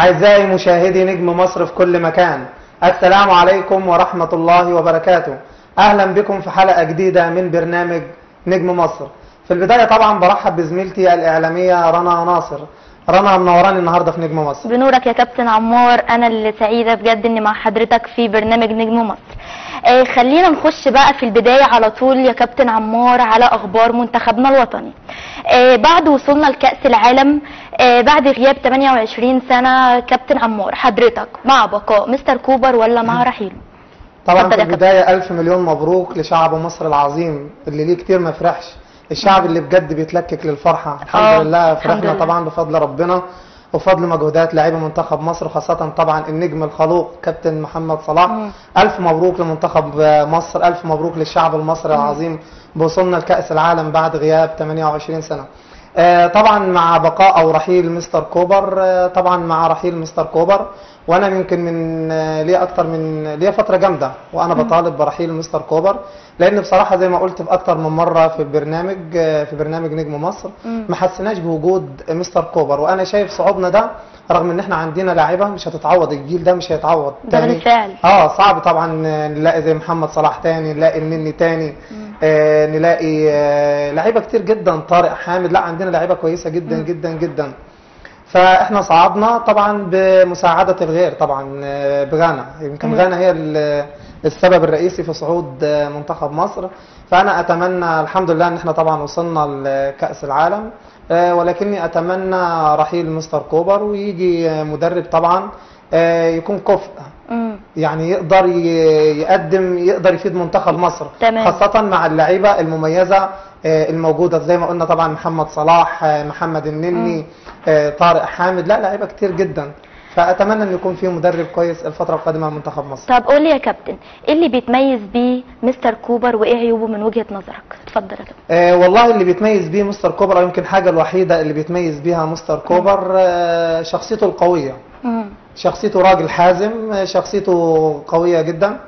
أعزائي مشاهدي نجم مصر في كل مكان السلام عليكم ورحمة الله وبركاته أهلا بكم في حلقة جديدة من برنامج نجم مصر في البداية طبعا برحب بزميلتي الإعلامية رنا ناصر رنا منوراني النهاردة في نجم مصر بنورك يا كابتن عمار انا اللي سعيده بجد اني مع حضرتك في برنامج نجم مصر آه خلينا نخش بقى في البدايه على طول يا كابتن عمار على اخبار منتخبنا الوطني آه بعد وصولنا لكاس العالم آه بعد غياب 28 سنه كابتن عمار حضرتك مع بقاء مستر كوبر ولا مع رحيله طبعا اتفضل في يا كابتن. البداية ألف مليون مبروك لشعب مصر العظيم اللي ليه كتير ما فرحش الشعب اللي بجد بيتلكك للفرحة آه، الحمد لله الحمد فرحنا لله. طبعا بفضل ربنا وفضل مجهودات لاعبي منتخب مصر خاصة طبعا النجم الخلوق كابتن محمد صلاح مم. ألف مبروك لمنتخب مصر ألف مبروك للشعب المصري العظيم بوصولنا لكأس العالم بعد غياب 28 سنة آه، طبعا مع بقاء او رحيل مستر كوبر آه، طبعا مع رحيل مستر كوبر وانا يمكن من آه، ليا اكتر من ليا فتره جامده وانا بطالب برحيل مستر كوبر لان بصراحه زي ما قلت في اكتر من مره في البرنامج آه، في برنامج نجم مصر مم. ما حسيناش بوجود مستر كوبر وانا شايف صعودنا ده رغم ان احنا عندنا لاعيبه مش هتتعوض الجيل ده مش هيتعوض ده تاني. بالفعل. اه صعب طبعا آه، نلاقي زي محمد صلاح تاني نلاقي النني تاني آه نلاقي آه لعيبه كتير جدا طارق حامد لا عندنا لعيبه كويسه جدا جدا جدا فاحنا صعدنا طبعا بمساعده الغير طبعا آه، بغانا يمكن مم. غانا هي ال- السبب الرئيسي في صعود آه، منتخب مصر فانا اتمنى الحمد لله ان احنا طبعا وصلنا لكاس العالم آه، ولكني اتمنى رحيل مستر كوبر ويجي آه، مدرب طبعا آه، يكون كفء مم. يعني يقدر ي- يقدم يقدر يفيد منتخب مصر تمام. خاصة مع اللعيبة المميزة آه، الموجودة زي ما قلنا طبعا محمد صلاح آه، محمد النني آه، طارق حامد لا لعيبة كتير جدا فأتمنى أن يكون في مدرب كويس الفترة القادمة لمنتخب مصر طب قول لي يا كابتن ايه اللي بيتميز بيه مستر كوبر وايه عيوبه من وجهه نظرك اتفضل يا كابتن آه، والله اللي بيتميز بيه مستر كوبر أو يمكن حاجة الوحيدة اللي بيتميز بيها مستر كوبر آه، شخصيته القوية مم. شخصيته راجل حازم آه، شخصيته قوية جدا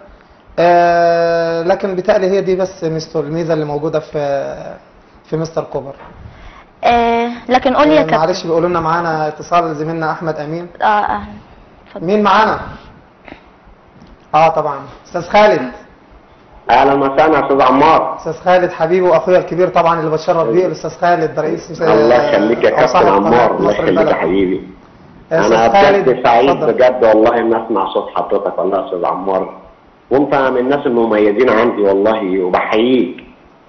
آه، لكن بتقلي هي دي بس ميزته الميزة اللي موجودة في في مستر كوبر آه لكن قول لي يا آه، كابتن معلش بيقولوا لنا معانا اتصال زميلنا احمد امين اه اهلا اتفضل مين معانا اه طبعا استاذ خالد اهلا وسهلا يا استاذ عمار استاذ خالد حبيبي واخويا الكبير طبعا اللي بتشرف بيه الاستاذ خالد رئيس آه، الله يخليك يا أو صاحب كابتن قناة عمار الله مصر يخليك البلد. يا حبيبي يا انا استاذ خالد بجد سعيد اتفضل. بجد والله ان اسمع صوت حضرتك والله يا استاذ عمار وانت من الناس المميزين عندي والله وبحييك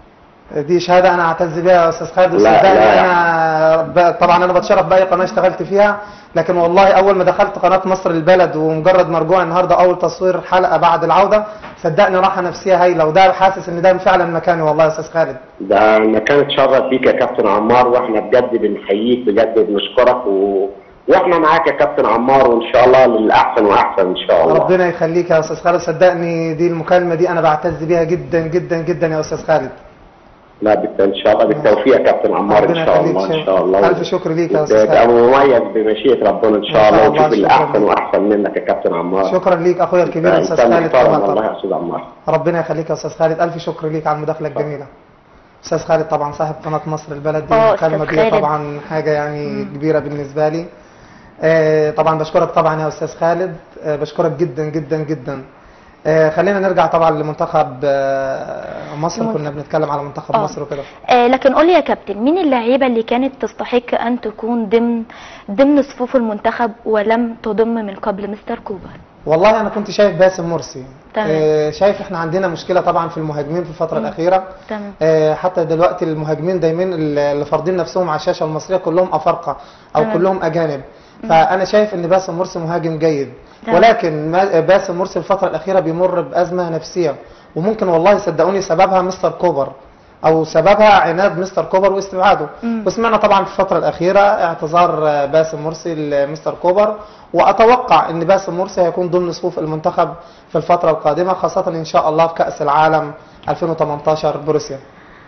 دي شهاده انا اعتز بيها يا استاذ خالد لا، وصدقني لا. انا ب- طبعا انا بتشرف باي قناه اشتغلت فيها لكن والله اول ما دخلت قناه مصر البلد ومجرد مرجوع النهارده اول تصوير حلقه بعد العوده صدقني راحه نفسيه هايله وده حاسس ان ده فعلا مكاني والله يا استاذ خالد ده مكان اتشرف بيك يا كابتن عمار واحنا بجد بنحييك بجد بنشكرك و... واحنا معاك يا كابتن عمار وان شاء الله للاحسن واحسن ان شاء الله ربنا يخليك يا استاذ خالد صدقني دي المكالمه دي انا بعتز بيها جدا جدا جدا يا استاذ خالد لا بت... ان شاء الله بالتوفيق يا كابتن عمار ربنا ان شاء يخليك الله ان شكراً. شاء الله ألف شكر ليك يا أستاذ تبقى خالد. مميز بمشيئة ربنا ان إن شاء شاء الله الله، وتشوف شكراً الاحسن ليك. واحسن منك يا كابتن عمار شكرا ليك اخويا الكبير انت استاذ خالد محترم كمان والله طبعا يا استاذ عمار ربنا يخليك يا استاذ خالد الف شكر ليك على المداخله الجميله استاذ خالد طبعا صاحب قناه مصر البلد دي آه، المكالمه أستاذ دي خالد. طبعا حاجه يعني كبيره بالنسبه لي آه، طبعا بشكرك طبعا يا استاذ خالد آه، بشكرك جدا جدا جدا آه، خلينا نرجع طبعا لمنتخب آه، مصر المنتخب. كنا بنتكلم على منتخب آه. مصر وكده آه لكن قول لي يا كابتن مين اللعيبه اللي كانت تستحق ان تكون ضمن ضمن صفوف المنتخب ولم تضم من قبل مستر كوبر والله انا كنت شايف باسم مرسي تمام. آه، شايف احنا عندنا مشكله طبعا في المهاجمين في الفتره مم. الاخيره تمام آه، حتى دلوقتي المهاجمين دايما اللي فارضين نفسهم على الشاشه المصريه كلهم افارقه او تمام. كلهم اجانب فانا شايف ان باسم مرسي مهاجم جيد تمام. ولكن ما- باسم مرسي الفتره الاخيره بيمر بازمه نفسيه وممكن والله صدقوني سببها مستر كوبر او سببها عناد مستر كوبر واستبعاده مم. وسمعنا طبعا في الفتره الاخيره اعتذار آه، باسم مرسي لمستر كوبر واتوقع ان باسم مرسي هيكون ضمن صفوف المنتخب في الفتره القادمه خاصه ان شاء الله في كاس العالم 2018 بروسيا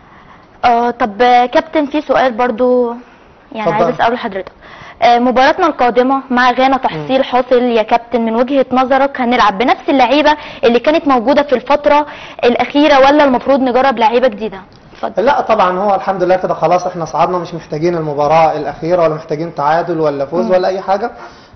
اه طب آه، كابتن في سؤال برضو يعني اتفضل. عايز اساله لحضرتك آه، مباراتنا القادمه مع غانا تحصيل حاصل يا كابتن من وجهه نظرك هنلعب بنفس اللعيبه اللي كانت موجوده في الفتره الاخيره ولا المفروض نجرب لعيبه جديده اتفضل لا طبعا هو الحمد لله كده خلاص احنا صعدنا مش محتاجين المباراة الأخيرة ولا محتاجين تعادل ولا فوز ولا أي حاجة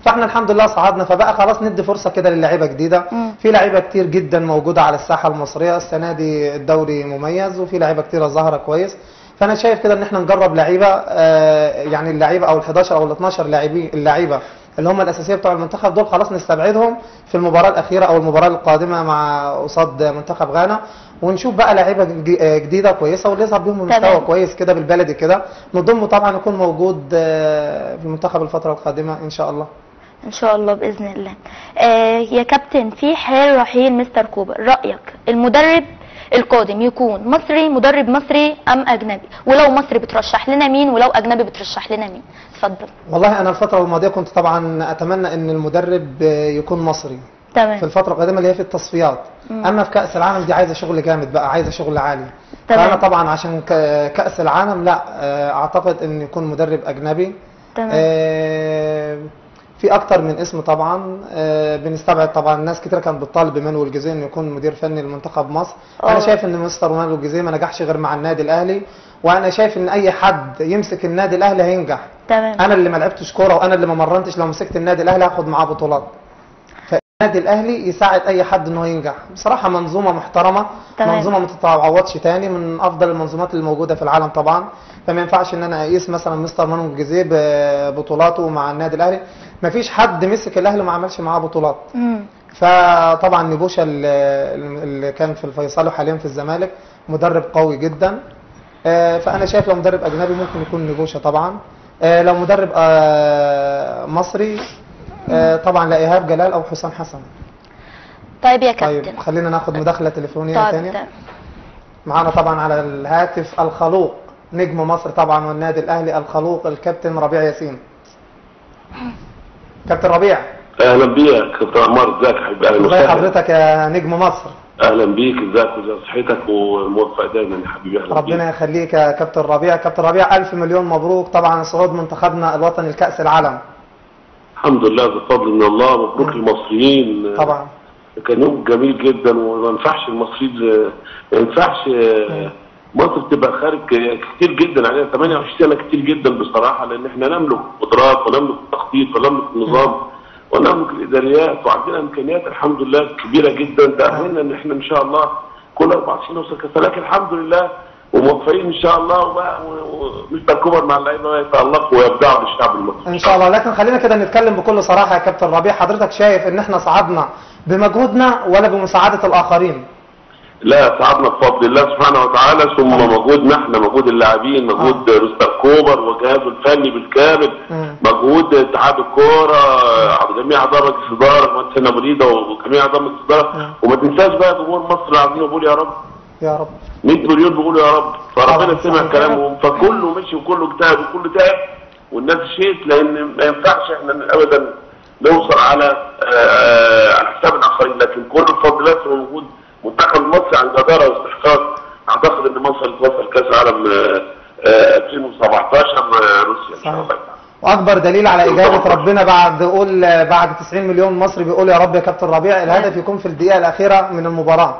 فاحنا الحمد لله صعدنا فبقى خلاص ندي فرصه كده للاعيبه جديده مم. في لعيبه كتير جدا موجوده على الساحه المصريه السنه دي الدوري مميز وفي لعيبه كتير ظاهره كويس فانا شايف كده ان احنا نجرب لعيبه آه، يعني اللعيبه او ال11 او ال12 لاعبين اللعيبه اللي هم الاساسيه بتوع المنتخب دول خلاص نستبعدهم في المباراه الاخيره او المباراه القادمه مع قصاد منتخب غانا ونشوف بقى لعيبه جدي- آه، جديده كويسه واللي يظهر بيهم تمام. مستوى كويس كده بالبلدي كده نضمه طبعا يكون موجود آه، في المنتخب الفتره القادمه ان شاء الله ان شاء الله باذن الله آه يا كابتن في حال رحيل مستر كوبر رايك المدرب القادم يكون مصري مدرب مصري ام اجنبي ولو مصري بترشح لنا مين ولو اجنبي بترشح لنا مين اتفضل والله انا الفتره الماضيه كنت طبعا اتمنى ان المدرب آه، يكون مصري في تمام الفتره القادمه اللي هي في التصفيات مم. اما في كاس العالم دي عايزه شغل جامد بقى عايزه شغل عالي تمام. فانا طبعا عشان ك- كاس العالم لا آه، اعتقد ان يكون مدرب اجنبي تمام آه، في اكتر من اسم طبعا آه، بنستبعد طبعا ناس كتير كانت بتطالب بمانويل جوزيه انه يكون مدير فني لمنتخب مصر آه. انا شايف ان مستر مانويل جوزيه ما نجحش غير مع النادي الاهلي وانا شايف ان اي حد يمسك النادي الاهلي هينجح تمام انا اللي ما لعبتش كوره وانا اللي ما مرنتش لو مسكت النادي الاهلي هاخد معاه بطولات فالنادي الاهلي يساعد اي حد ان هو ينجح بصراحه منظومه محترمه تمام. منظومه ما تتعوضش تاني من افضل المنظومات اللي موجوده في العالم طبعا فما ينفعش ان انا اقيس مثلا مستر مانويل جوزيه ببطولاته مع النادي الاهلي ما فيش حد مسك الاهلي وما عملش معاه بطولات مم. فطبعا نبوشا اللي اللي كان في الفيصل وحاليا في الزمالك مدرب قوي جدا آه، فانا شايف لو مدرب اجنبي ممكن يكون نبوشا طبعا آه، لو مدرب آه، مصري آه، طبعا لا ايهاب جلال او حسام حسن طيب يا طيب كابتن خلينا ناخد مداخله تليفونيه طيب ثانيه تمام. معانا طبعا على الهاتف الخلوق نجم مصر طبعا والنادي الاهلي الخلوق الكابتن ربيع ياسين كابتن ربيع اهلا بيك كابتن عمار ازيك يا حبيبي اهلا ازي وسهلا حضرتك يا نجم مصر اهلا بيك ازيك وازي صحتك وموفق دايما يا حبيبي اهلا ربنا بيك يخليك يا كابتن ربيع كابتن ربيع ألف مليون مبروك طبعا صعود منتخبنا الوطني لكأس العالم الحمد لله بفضل من الله مبروك المصريين طبعا كان يوم جميل جدا وما ينفعش المصريين ما ينفعش مصر تبقى خارج كتير جدا علينا 28 سنه كتير جدا بصراحه لان احنا نملك قدرات ونملك التخطيط ونملك النظام ونملك الاداريات وعندنا امكانيات الحمد لله كبيره جدا تاهلنا ان احنا ان شاء الله كل اربع سنين نوصل كاس لكن الحمد لله وموفقين ان شاء الله وبقى ومستر كوبر مع اللعيبه يتالقوا ويبدعوا بالشعب المصري ان شاء الله لكن خلينا كده نتكلم بكل صراحه يا كابتن ربيع حضرتك شايف ان احنا صعدنا بمجهودنا ولا بمساعده الاخرين لا تعبنا بفضل الله سبحانه وتعالى ثم مجهودنا احنا مجهود اللاعبين مجهود مستر كوبر وجهازه الفني بالكامل مم. مجهود اتحاد الكوره جميع اعضاء مجلس الاداره مهندسين ابو ريده وجميع اعضاء مجلس الاداره مم. وما تنساش بقى جمهور مصر عايزين يقول يا رب يا رب 100 مليون بيقولوا يا رب طبعاً، فربنا سمع صحيح. كلامهم فكله مشي وكله اجتهد وكله تعب والناس شيت لان ما ينفعش احنا ابدا نوصل على آه، على حساب الاخرين لكن كل الفضلات موجود منتخب مصر عن جداره واستحقاق اعتقد ان مصر توصل كاس العالم آه، آه، 2017 آه، روسيا ان شاء الله واكبر دليل على اجابه ربنا بعد قول بعد 90 مليون مصري بيقول يا رب يا كابتن ربيع الهدف يكون في الدقيقه الاخيره من المباراه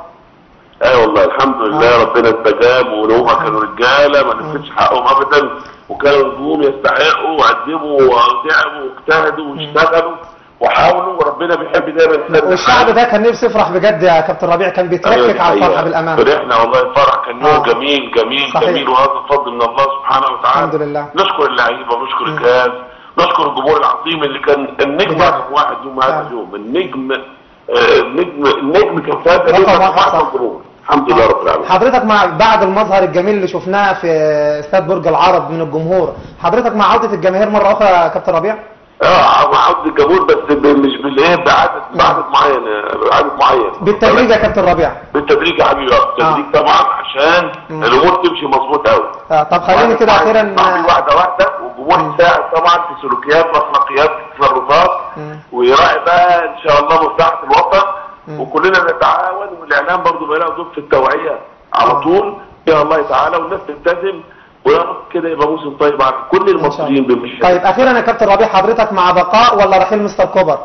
اي والله الحمد لله ربنا استجاب ونوما كانوا رجاله ما نفذش حقهم ابدا وكانوا نجوم يستحقوا وقدموا وتعبوا واجتهدوا واشتغلوا وحاولوا وربنا بيحب دايما يسلم والشعب ده كان نفسه يفرح بجد يا كابتن ربيع كان بيتركك على الفرحه بالامان فرحنا والله فرح كان يوم آه. جميل جميل صحيح. جميل وهذا فضل من الله سبحانه وتعالى الحمد لله. نشكر اللعيبه ونشكر الجهاز نشكر الجمهور العظيم اللي كان النجم بجد. رقم واحد يوم هذا فعلا. اليوم النجم آه، النجم النجم كان في هذا رقم اليوم واحد رقم صح. الجمهور الحمد لله رب العالمين حضرتك مع بعد المظهر الجميل اللي شفناه في استاد برج العرب من الجمهور حضرتك مع عوده الجماهير مره اخرى يا كابتن ربيع اه مع عبد الجمهور بس ب- مش بالايه بعدد بعدد معين بعدد معين بالتدريج يا كابتن ربيع بالتدريج يا حبيبي آه، بالتدريج طبعا عشان مم. الامور تمشي مظبوط قوي آه، طب خليني كده اخيرا واحده واحده والجمهور يساعد طبعا في سلوكيات واخلاقيات تصرفات مم. ويراعي بقى ان شاء الله مصلحه الوطن مم. وكلنا نتعاون والاعلام برضه بيلاقي دور في التوعيه على طول يا الله تعالى والناس تلتزم ويا رب كده يبقى موسم طيب على كل المصريين بمشي طيب اخيرا يا كابتن ربيع حضرتك مع بقاء ولا رحيل مستر كوبر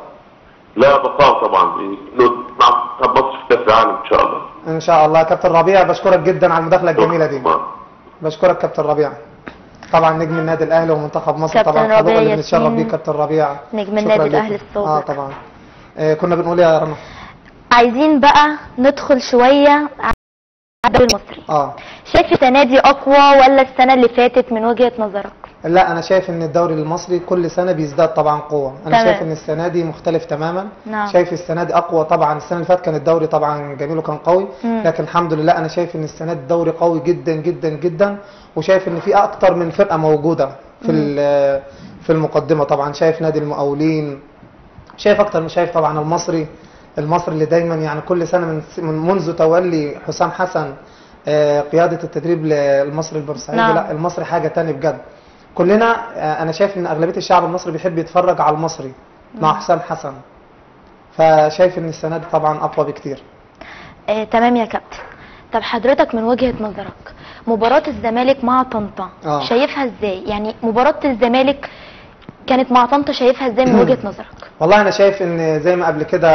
لا بقاء طبعا إنه مع منتخب مصر في كاس العالم ان شاء الله ان شاء الله يا كابتن ربيع بشكرك جدا على المداخله الجميله دي طبعاً. بشكرك كابتن ربيع طبعا نجم النادي الاهلي ومنتخب مصر كابتن طبعا ربيع الحضور اللي بنتشرف ياسين. بيه كابتن ربيع نجم شكراً النادي ليك. الأهلي السابق. اه طبعا آه كنا بنقول يا رنا عايزين بقى ندخل شويه على الدوري المصري اه شايف السنه دي اقوى ولا السنه اللي فاتت من وجهه نظرك لا انا شايف ان الدوري المصري كل سنه بيزداد طبعا قوه انا تمام. شايف ان السنه دي مختلف تماما نعم. شايف السنه دي اقوى طبعا السنه اللي فاتت كان الدوري طبعا جميل وكان قوي مم. لكن الحمد لله انا شايف ان السنه دي الدوري قوي جدا جدا جدا وشايف ان في اكتر من فرقه موجوده في ال- في المقدمه طبعا شايف نادي المقاولين شايف اكتر من شايف طبعا المصري المصري اللي دايما يعني كل سنه من من منذ تولي حسام حسن آه، قياده التدريب للمصري البورسعيدي نعم. لا المصري حاجه تاني بجد كلنا آه، انا شايف ان اغلبيه الشعب المصري بيحب يتفرج على المصري مع حسام حسن فشايف ان السنه دي طبعا اقوى بكتير آه، تمام يا كابتن طب حضرتك من وجهة نظرك مباراة الزمالك مع طنطا آه. شايفها ازاي يعني مباراة الزمالك كانت مع طنطا شايفها ازاي من وجهة نظرك والله انا شايف ان زي ما قبل كده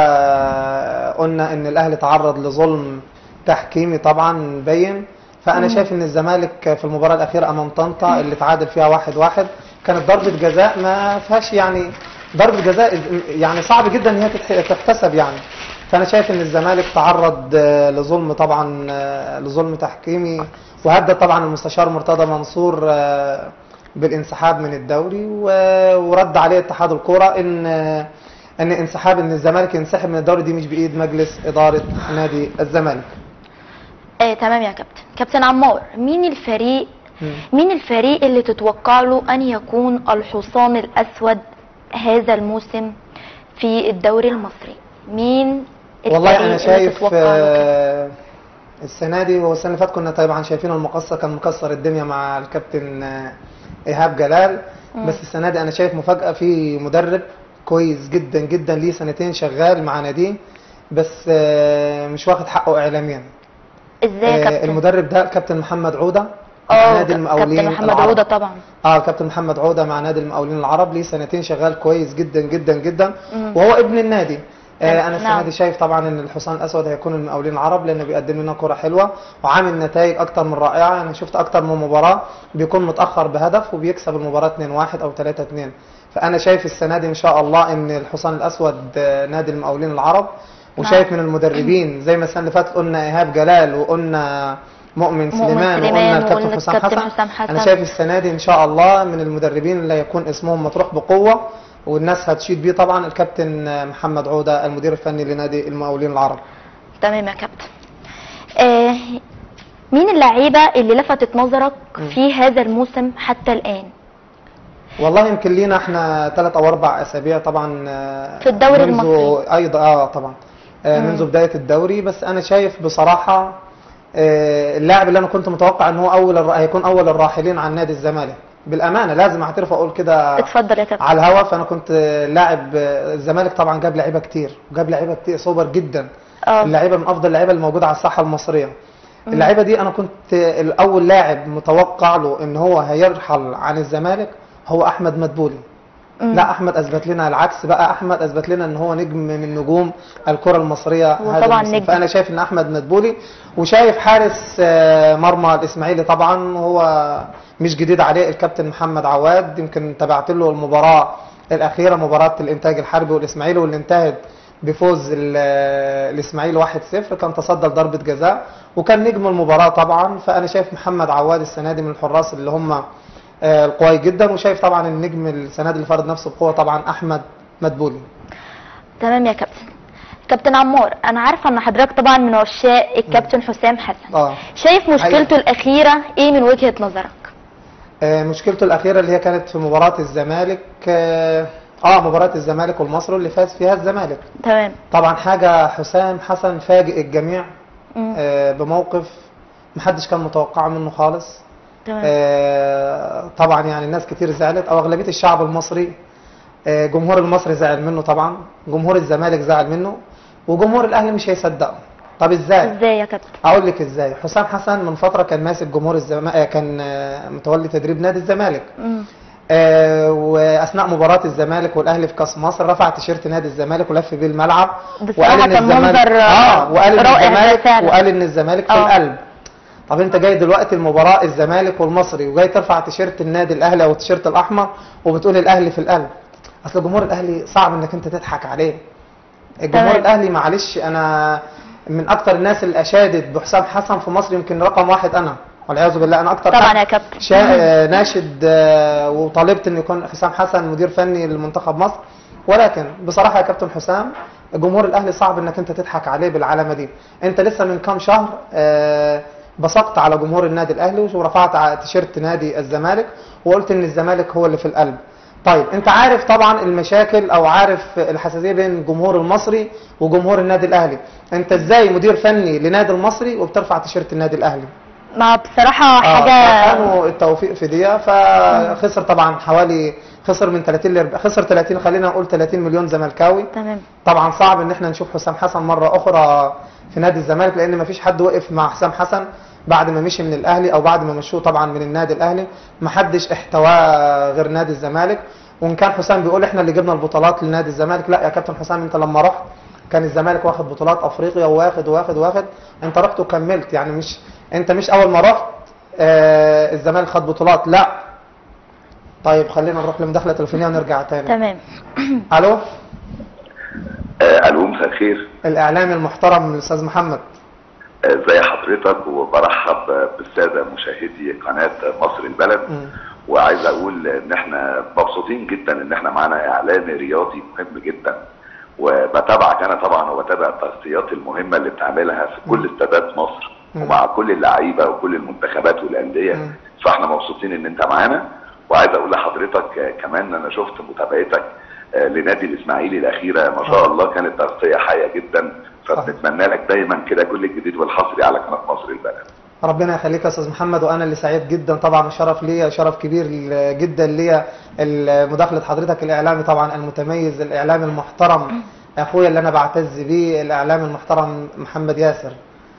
قلنا ان الاهلي تعرض لظلم تحكيمي طبعا بين فانا شايف ان الزمالك في المباراه الاخيره امام طنطا اللي تعادل فيها واحد واحد كانت ضربه جزاء ما فيهاش يعني ضربه جزاء يعني صعب جدا ان هي تتح- تحتسب يعني فانا شايف ان الزمالك تعرض آه، لظلم طبعا آه، لظلم تحكيمي وهدد طبعا المستشار مرتضى منصور آه، بالانسحاب من الدوري و- ورد عليه اتحاد الكوره ان آه، ان انسحاب ان الزمالك ينسحب من الدوري دي مش بايد مجلس اداره نادي الزمالك آه تمام يا كابتن كابتن عمار مين الفريق مم. مين الفريق اللي تتوقع له ان يكون الحصان الاسود هذا الموسم في الدوري المصري مين والله الفريق انا اللي شايف تتوقع له كده؟ آه، السنه دي والسنه اللي فاتت كنا طبعا شايفين المقصه كان مكسر الدنيا مع الكابتن آه، ايهاب جلال بس السنه دي انا شايف مفاجاه في مدرب كويس جدا جدا ليه سنتين شغال مع ناديه بس آه، مش واخد حقه اعلاميا ازاي يا آه، كابتن المدرب ده الكابتن محمد عوده مع اه نادي المقاولين كابتن محمد العرب. عوده طبعا اه الكابتن محمد عوده مع نادي المقاولين العرب ليه سنتين شغال كويس جدا جدا جدا مم. وهو ابن النادي آه انا السنه نعم. دي شايف طبعا ان الحصان الاسود هيكون المقاولين العرب لانه بيقدم لنا كره حلوه وعامل نتائج اكتر من رائعه انا شفت اكتر من مباراه بيكون متاخر بهدف وبيكسب المباراه 2-1 او 3-2 فانا شايف السنه دي ان شاء الله ان الحصان الاسود آه، نادي المقاولين العرب وشايف من المدربين زي ما السنه اللي فاتت قلنا ايهاب جلال وقلنا مؤمن سليمان سليمان وقلنا الكابتن وقلنا حسام الكابتن حسن حسام حسن. انا شايف السنه دي ان شاء الله من المدربين اللي يكون اسمهم مطروح بقوه والناس هتشيد بيه طبعا الكابتن محمد عوده المدير الفني لنادي المقاولين العرب تمام يا كابتن آه مين اللعيبه اللي لفتت نظرك في هذا الموسم حتى الان والله يمكن لينا احنا ثلاث او اربع اسابيع طبعا آه، في الدوري منذ المصري. ايضا اه طبعا آه، منذ بدايه الدوري بس انا شايف بصراحه آه، اللاعب اللي انا كنت متوقع ان هو اول الر- هيكون اول الراحلين عن نادي الزمالك بالامانه لازم اعترف اقول كده اتفضل يا كابتن على الهوا فانا كنت لاعب الزمالك طبعا جاب لعيبه كتير وجاب لعيبه كتير سوبر جدا اه اللعيبه من افضل اللعيبه الموجوده على الساحه المصريه اللعيبه دي انا كنت الاول لاعب متوقع له ان هو هيرحل عن الزمالك هو احمد مدبولي مم. لا احمد اثبت لنا العكس بقى احمد اثبت لنا ان هو نجم من نجوم الكره المصريه هو هذا طبعاً الموسم. نجم. فانا شايف ان احمد مدبولي وشايف حارس آه، مرمى الاسماعيلي طبعا هو مش جديد عليه الكابتن محمد عواد يمكن تابعت له المباراه الاخيره مباراه الانتاج الحربي والاسماعيلي واللي انتهت بفوز ال- الاسماعيلي 1-0 كان تصدى لضربه جزاء وكان نجم المباراه طبعا فانا شايف محمد عواد السنه دي من الحراس اللي هم آه، القوي جدا وشايف طبعا النجم السنه دي اللي فرض نفسه بقوه طبعا احمد مدبولي تمام يا كابتن كابتن عمار انا عارفه ان حضرتك طبعا من عشاق الكابتن حسام حسن اه شايف مشكلته حقيقي. الاخيره ايه من وجهه نظرك آه، مشكلته الأخيرة اللي هي كانت في مباراة الزمالك اه آه، مباراة الزمالك والمصري اللي فاز فيها الزمالك تمام طبعا حاجة حسام حسن فاجئ الجميع مم. آه، بموقف محدش كان متوقعه منه خالص تمام آه، طبعا يعني الناس كتير زعلت او اغلبيه الشعب المصري آه، جمهور المصري زعل منه طبعا جمهور الزمالك زعل منه وجمهور الاهلي مش هيصدقه طب ازاي ازاي يا كابتن اقول لك ازاي حسام حسن من فتره كان ماسك جمهور الزمالك كان آه، متولي تدريب نادي الزمالك مم. آه، واثناء مباراه الزمالك والاهلي في كاس مصر رفع تيشيرت نادي الزمالك ولف بيه الملعب بصراحة وقال ان كان الزمالك منظر اه وقال ان رائع ده الزمالك فعلا. وقال ان الزمالك في آه. القلب طب انت جاي دلوقتي المباراه الزمالك والمصري وجاي ترفع تيشيرت النادي الاهلي او التيشيرت الاحمر وبتقول الاهلي في القلب اصل جمهور الاهلي صعب انك انت تضحك عليه الجمهور تمام. الاهلي معلش انا من اكتر الناس اللي اشادت بحسام حسن في مصر يمكن رقم واحد انا والعياذ بالله انا اكتر طبعا حد يا كابتن شا... آه، ناشد آه، وطالبت ان يكون حسام حسن مدير فني لمنتخب مصر ولكن بصراحه يا كابتن حسام جمهور الاهلي صعب انك انت تضحك عليه بالعلامه دي انت لسه من كام شهر آه، بصقت على جمهور النادي الاهلي ورفعت على تيشيرت نادي الزمالك وقلت ان الزمالك هو اللي في القلب طيب انت عارف طبعا المشاكل او عارف الحساسيه بين الجمهور المصري وجمهور النادي الاهلي انت ازاي مدير فني لنادي المصري وبترفع تيشيرت النادي الاهلي ما بصراحة آه، حاجة كانوا التوفيق في دي فخسر طبعا حوالي خسر من 30 ل 40 خسر 30 خلينا نقول 30 مليون زملكاوي تمام طبعا صعب ان احنا نشوف حسام حسن مره اخرى في نادي الزمالك لان ما فيش حد وقف مع حسام حسن بعد ما مشي من الاهلي او بعد ما مشوه طبعا من النادي الاهلي ما حدش احتواه غير نادي الزمالك وان كان حسام بيقول احنا اللي جبنا البطولات لنادي الزمالك لا يا كابتن حسام انت لما رحت كان الزمالك واخد بطولات افريقيا واخد واخد واخد انت رحت وكملت يعني مش انت مش اول ما رحت آه الزمالك خد بطولات لا طيب خلينا نروح لمداخله تليفونيه ونرجع تاني تمام الو آه، الو مساء الخير الاعلامي المحترم الاستاذ محمد آه، ازي حضرتك وبرحب آه، بالساده مشاهدي قناه مصر البلد مم. وعايز اقول ان احنا مبسوطين جدا ان احنا معانا اعلامي رياضي مهم جدا وبتابعك انا طبعا وبتابع التغطيات المهمه اللي بتعملها في كل استادات مصر مم. ومع كل اللعيبه وكل المنتخبات والانديه مم. فاحنا مبسوطين ان انت معانا وعايز اقول لحضرتك آه، كمان انا شفت متابعتك آه، لنادي الاسماعيلي الاخيره ما شاء آه. الله كانت تغطيه حيه جدا فبنتمنى لك دايما كده كل الجديد والحصري على قناه مصر البلد ربنا يخليك يا استاذ محمد وانا اللي سعيد جدا طبعا شرف ليا شرف كبير جدا ليا مداخله حضرتك الاعلامي طبعا المتميز الاعلامي المحترم اخويا اللي انا بعتز بيه الاعلامي المحترم محمد ياسر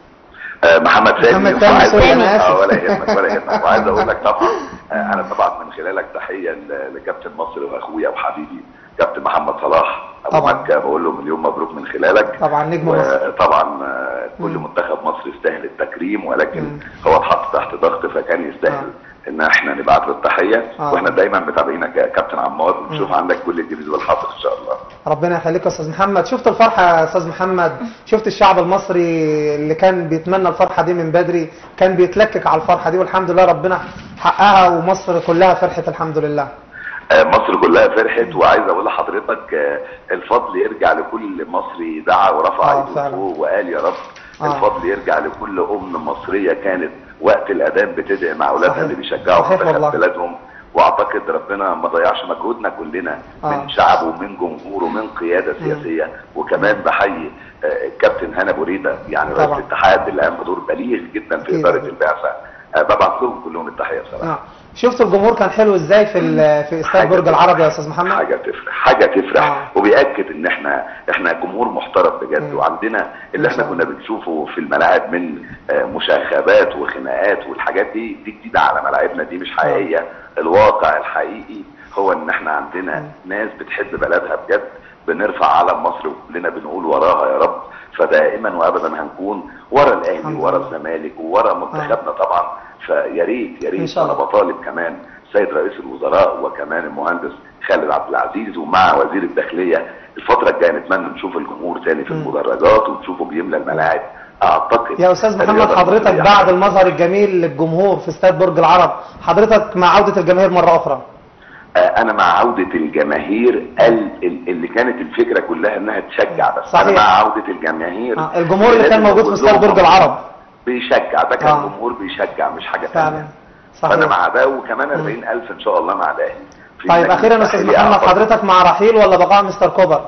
آه، محمد سامي محمد سامي، وعايز- سوري، أنا آسف. آه، ولا يهمك ولا يهمك وعايز اقول لك طبعا آه، انا طبعا من خلالك تحيه ل- لكابتن مصر واخويا وحبيبي كابتن محمد صلاح ابو طبعا. مكه بقول له مليون مبروك من خلالك طبعا نجم مصر وطبعا آه، كل مم. منتخب مصر يستاهل التكريم ولكن مم. هو اتحط تحت ضغط فكان يستاهل ان احنا نبعت له التحيه آه. واحنا دايما متابعينك يا كابتن عمار ونشوف مم. عندك كل الجديد والحاضر ان شاء الله ربنا يخليك يا استاذ محمد شفت الفرحه يا استاذ محمد شفت الشعب المصري اللي كان بيتمنى الفرحه دي من بدري كان بيتلكك على الفرحه دي والحمد لله ربنا حققها ومصر كلها فرحت الحمد لله آه، مصر كلها فرحت وعايز اقول لحضرتك آه، الفضل يرجع لكل مصري دعا ورفع آه، ايده فعلا. فوق وقال يا رب آه. الفضل يرجع لكل ام مصريه كانت وقت الاذان بتدعي مع اولادها صحيح. اللي بيشجعوا صحيح منتخب والله. بلادهم واعتقد ربنا ما ضيعش مجهودنا كلنا آه. من شعب ومن جمهور ومن قياده سياسيه وكمان بحيي آه، الكابتن هنا بوريده يعني رئيس طبعا. الاتحاد اللي قام بدور بليغ جدا في أكيد. اداره البعثه آه، ببعت لهم كلهم التحيه بصراحه آه. شفت الجمهور كان حلو ازاي في ال- في استاد حاجة برج العرب يا استاذ محمد حاجه تفرح حاجه تفرح آه. وبياكد ان احنا احنا جمهور محترم بجد مم. وعندنا إن اللي احنا شاء كنا بنشوفه في الملاعب من آه، مشاغبات وخناقات والحاجات دي دي جديده على ملاعبنا دي مش حقيقيه الواقع الحقيقي هو ان احنا عندنا ناس بتحب بلدها بجد بنرفع علم مصر وكلنا بنقول وراها يا رب فدائما وابدا هنكون ورا الاهلي الحمد وورا لله. الزمالك وورا منتخبنا طبعا فيا ريت يا إن ريت شاء انا الله. بطالب كمان سيد رئيس الوزراء وكمان المهندس خالد عبد العزيز ومع وزير الداخليه الفتره الجايه نتمنى نشوف الجمهور تاني في مم. المدرجات ونشوفه بيملى الملاعب اعتقد يا استاذ محمد الرياضة حضرتك المصرية بعد المظهر الجميل للجمهور في استاد برج العرب حضرتك مع عوده الجماهير مره اخرى آه، انا مع عوده الجماهير ال- ال- اللي كانت الفكره كلها انها تشجع بس صحيح. انا مع عوده الجماهير آه. الجمهور اللي كان لازم موجود في نقول استاد لهم برج العرب بيشجع ده كان آه. جمهور بيشجع مش حاجه فعلا ثانيه فانا صحيح مع ده وكمان 40000 ان شاء الله مع الاهلي في طيب لجنة اخيرا يا استاذ تحليل محمد أعتقد. حضرتك مع رحيل ولا بقاء مستر كوبر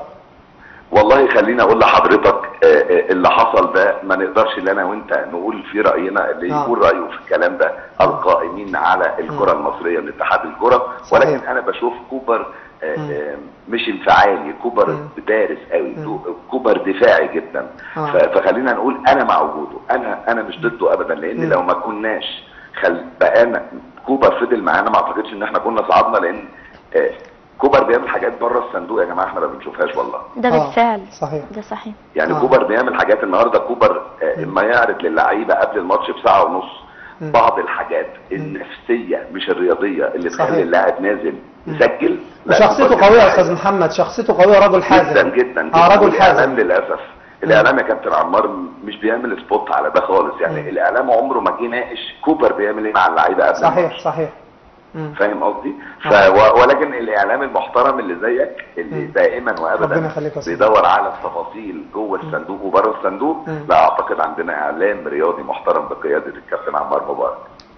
والله خليني اقول لحضرتك آه، آه، اللي حصل ده ما نقدرش ان انا وانت نقول في راينا اللي آه. يقول رايه في الكلام ده القائمين على الكره المصريه من اتحاد الكره صحيح. ولكن انا بشوف كوبر آه، مم. آه، مش انفعالي كوبر مم. دارس قوي مم. كوبر دفاعي جدا آه. ف- فخلينا نقول انا مع وجوده انا انا مش ضده ابدا لان مم. لو ما كناش خل بقانا كوبر فضل معانا ما اعتقدش ان احنا كنا صعدنا لان آه، كوبر بيعمل حاجات بره الصندوق يا جماعه احنا ما بنشوفهاش والله ده آه. بالفعل صحيح ده صحيح يعني آه. كوبر بيعمل حاجات النهارده كوبر آه، اما يعرض للعيبه قبل الماتش بساعه ونص مم. بعض الحاجات النفسيه مش الرياضيه اللي صحيح. تخلي اللاعب نازل يسجل لا، وشخصيته تبقى قويه يا جدا. استاذ محمد شخصيته قويه رجل حازم جدا جدا جدا اه رجل والاعلام حازم للاسف الاعلام يا كابتن عمار مش بيعمل سبوت على ده خالص يعني مم. الاعلام عمره ما جه ناقش كوبر بيعمل ايه مع اللعيبه قبل صحيح الماتش. صحيح مم. فاهم قصدي؟ ف... آه. و... ولكن الاعلام المحترم اللي زيك اللي مم. دائما ربنا وابدا يخليك يا سيدي. بيدور على التفاصيل جوه الصندوق وبره الصندوق مم. لا اعتقد عندنا اعلام رياضي محترم بقياده الكابتن عمار مبارك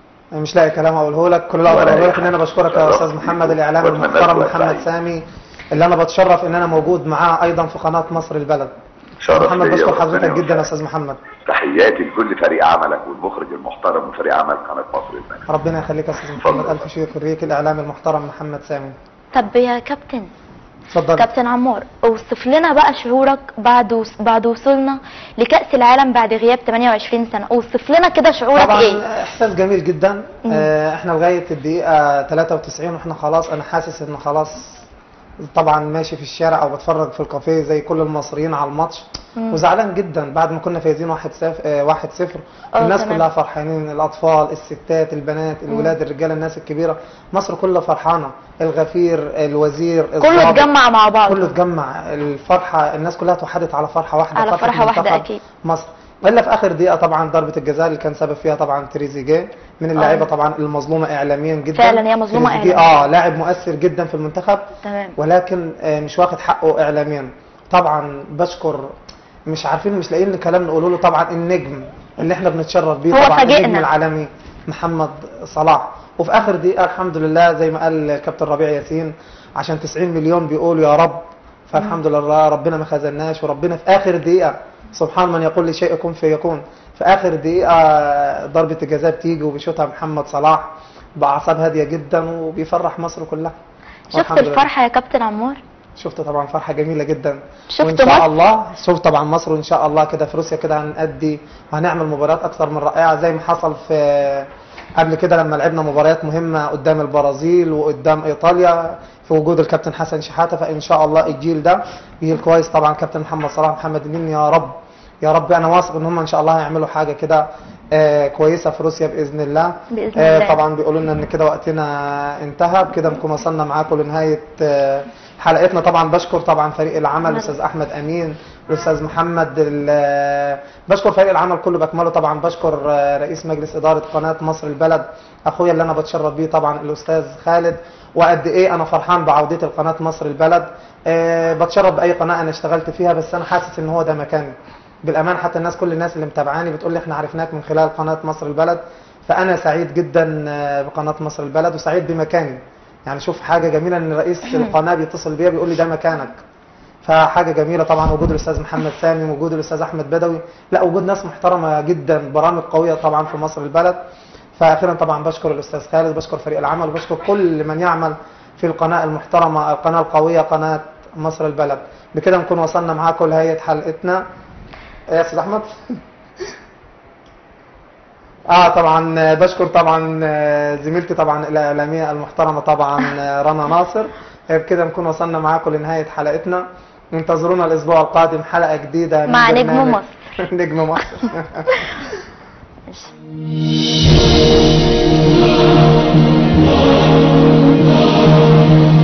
مش لاقي كلام اقوله لك كل اللي اقدر ولا اقوله لك أي ان انا حاجة. بشكرك يا استاذ شرفت محمد بيكم. الاعلام وأتمنى المحترم لكم محمد السعيد. سامي اللي انا بتشرف ان انا موجود معاه ايضا في قناه مصر البلد شرف محمد ليا بشكر وربنا حضرتك جدا يا يوفقك. استاذ محمد تحياتي لكل فريق عملك والمخرج المحترم وفريق عمل قناه مصر البلد ربنا يخليك يا استاذ محمد الف شكر ليك الاعلام المحترم محمد سامي طب يا كابتن اتفضل كابتن عمار اوصف لنا بقى شعورك بعد وص... بعد وصولنا لكأس العالم بعد غياب 28 سنة اوصف لنا كده شعورك طبعا ايه احساس جميل جدا مم. آه، احنا لغايه الدقيقه 93 واحنا خلاص انا حاسس ان خلاص طبعا ماشي في الشارع او بتفرج في الكافيه زي كل المصريين على الماتش مم. وزعلان جدا بعد ما كنا فايزين 1 0 1 0 اه الناس تمام. كلها فرحانين الاطفال الستات البنات الولاد الرجاله الناس الكبيره مصر كلها فرحانه الغفير الوزير كله الضابط، اتجمع مع بعض كله اتجمع الفرحه الناس كلها توحدت على فرحه واحده على فرحة واحدة منتخب أكيد. مصر الا في اخر دقيقه طبعا ضربه الجزاء اللي كان سبب فيها طبعا تريزيجيه من اللعيبه آه. طبعا المظلومه اعلاميا جدا فعلا هي مظلومة تريزيجيه اه لاعب مؤثر جدا في المنتخب تمام ولكن آه، مش واخد حقه اعلاميا طبعا بشكر مش عارفين مش لاقيين كلام نقوله له طبعا النجم اللي احنا بنتشرف بيه هو طبعا فاجئنا. النجم العالمي محمد صلاح وفي اخر دقيقه الحمد لله زي ما قال الكابتن ربيع ياسين عشان 90 مليون بيقولوا يا رب فالحمد لله ربنا ما خذلناش وربنا في اخر دقيقه سبحان من يقول لشيء كن فيكون في اخر دقيقه ضربه الجزاء بتيجي وبيشوطها محمد صلاح باعصاب هاديه جدا وبيفرح مصر كلها شفت والحمد لله. الفرحة يا كابتن عمار شفت طبعا فرحه جميله جدا شفت وان شاء مصر؟ الله شفت طبعا مصر وان شاء الله كده في روسيا كده هنأدي وهنعمل مباريات اكثر من رائعه زي ما حصل في قبل كده لما لعبنا مباريات مهمه قدام البرازيل وقدام ايطاليا في وجود الكابتن حسن شحاته فان شاء الله الجيل ده جيل كويس طبعا كابتن محمد صلاح محمد النني يا رب يا رب انا واثق ان هم ان شاء الله هيعملوا حاجه كده آه، كويسه في روسيا باذن الله بإذن آه، الله. طبعا بيقولوا لنا ان كده وقتنا انتهى بكده نكون وصلنا معاكم لنهايه آه، حلقتنا طبعا بشكر طبعا فريق العمل الاستاذ احمد امين الاستاذ محمد ال- بشكر فريق العمل كله باكمله طبعا بشكر آه، رئيس مجلس اداره قناه مصر البلد اخويا اللي انا بتشرف بيه طبعا الاستاذ خالد وقد ايه انا فرحان بعودتي لقناه مصر البلد آه، بتشرف باي قناه انا اشتغلت فيها بس انا حاسس ان هو ده مكاني بالامان حتى الناس كل الناس اللي متابعاني بتقول لي احنا عرفناك من خلال قناه مصر البلد فانا سعيد جدا آه، بقناه مصر البلد وسعيد بمكاني يعني شوف حاجه جميله ان رئيس القناه بيتصل بيا بيقول لي ده مكانك فحاجه جميله طبعا وجود الاستاذ محمد سامي وجود الاستاذ احمد بدوي لا وجود ناس محترمه جدا برامج قويه طبعا في مصر البلد فاخيرا طبعا بشكر الاستاذ خالد بشكر فريق العمل وبشكر كل من يعمل في القناه المحترمه القناه القويه قناه مصر البلد بكده نكون وصلنا معاكم لنهايه حلقتنا إيه يا استاذ احمد اه طبعا آه، بشكر طبعا آه، زميلتي طبعا الاعلاميه المحترمه طبعا آه، رنا ناصر آه، بكده نكون وصلنا معاكم لنهايه حلقتنا انتظرونا الاسبوع القادم حلقه جديده من مع نجم برنامج مصر. نجم مصر ماشي.